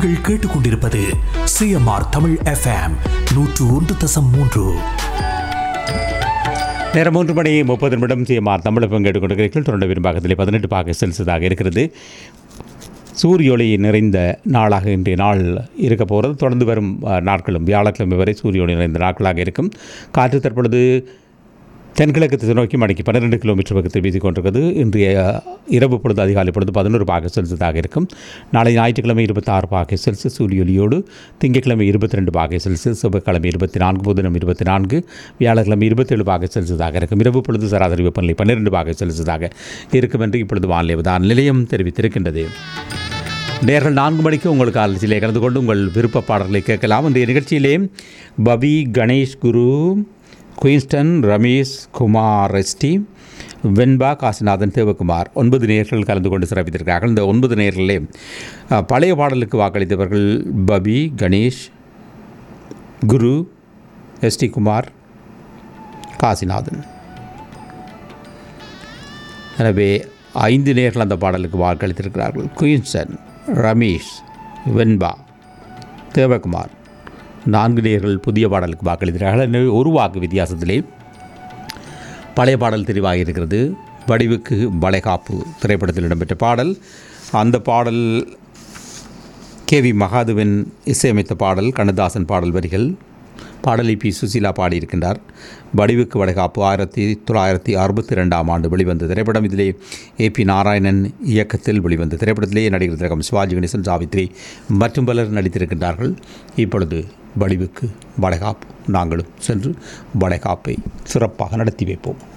நீங்கள் கேட்டுக்கொண்டிருப்பது CMR Tamil FM நூற்று ஒன்று தசம் மூன்று நேரம் மூன்று மணி முப்பது நிமிடம் சிஎம்ஆர் தமிழகம் கேட்டுக்கொண்டிருக்கிறீர்கள் தொடர்ந்து விரும்பாக்கத்திலே பதினெட்டு பாக செல்சியஸாக இருக்கிறது சூரிய ஒளி நிறைந்த நாளாக இன்றைய நாள் இருக்க போகிறது தொடர்ந்து வரும் அஹ், நாட்களும் வியாழக்கிழமை வரை சூரிய ஒளி நிறைந்த நாட்களாக இருக்கும் காற்று தற்பொழுது தென்கிழக்கு திசை நோக்கி மணிக்கு பன்னிரெண்டு கிலோமீட்டர் பக்கத்தில் வீசிக் கொண்டிருக்கிறது இன்றைய இரவு பொழுது அதிகாலை பொழுது பதினோரு பாக செல்சியஸாக இருக்கும் நாளை ஞாயிற்றுக்கிழமை இருபத்தாறு பாகை செல்சியஸ் சூரிய ஒளியோடு திங்கட்கிழமை இருபத்தி ரெண்டு பாகை செல்சியஸ் செவ்வாய்க்கிழமை இருபத்தி நான்கு புதனம் இருபத்தி நான்கு வியாழக்கிழமை இருபத்தேழு பாகை செல்சியஸாக இருக்கும் இரவு பொழுது சராசரி வெப்பநிலை பன்னிரெண்டு பாகை செல்சியஸாக இருக்கும் என்று இப்பொழுது வானிலை விதான் நிலையம் தெரிவித்திருக்கின்றது நேர்கள் நான்கு மணிக்கு உங்களுக்கு அலட்சியிலே கலந்து கொண்டு உங்கள் விருப்ப பாடல்களை கேட்கலாம் இன்றைய நிகழ்ச்சியிலே பவி கணேஷ் குரு குயின்ஸ்டன் ரமேஷ் குமார் எஸ்டி வெண்பா காசிநாதன் தேவகுமார் ஒன்பது நேர்கள் கலந்து கொண்டு சிறப்பித்திருக்கிறார்கள் இந்த ஒன்பது நேர்களிலே அஹ், பழைய பாடலுக்கு வாக்களித்தவர்கள் பவி கணேஷ் குரு எஸ்டி குமார் காசிநாதன் எனவே ஐந்து நேர்கள் அந்த பாடலுக்கு வாக்களித்திருக்கிறார்கள் குயின்சன் ரமேஷ் வெண்பா தேவகுமார் நான்கு நேர்கள் புதிய பாடலுக்கு வாக்களித்திருக்கிறார்கள் எனவே ஒரு வாக்கு வித்தியாசத்திலே பழைய பாடல் தெரிவாகி இருக்கிறது வடிவுக்கு வளைகாப்பு திரைப்படத்தில் இடம்பெற்ற பாடல் அந்த பாடல் கேவி மகாதுவன் இசையமைத்த பாடல் கண்ணதாசன் பாடல் வரிகள் பாடலை பி சுசீலா பாடியிருக்கின்றார் வடிவுக்கு வடகாப்பு ஆயிரத்தி தொள்ளாயிரத்தி அறுபத்தி ரெண்டாம் ஆண்டு வெளிவந்த திரைப்படம் இதிலே ஏ பி நாராயணன் இயக்கத்தில் வெளிவந்த திரைப்படத்திலே நடிகர் திலகம் சிவாஜி கணேசன் சாவித்ரி மற்றும் பலர் நடித்திருக்கின்றார்கள் இப்பொழுது வடிவுக்கு வடகாப்பு நாங்களும் சென்று வடகாப்பை சிறப்பாக நடத்தி வைப்போம்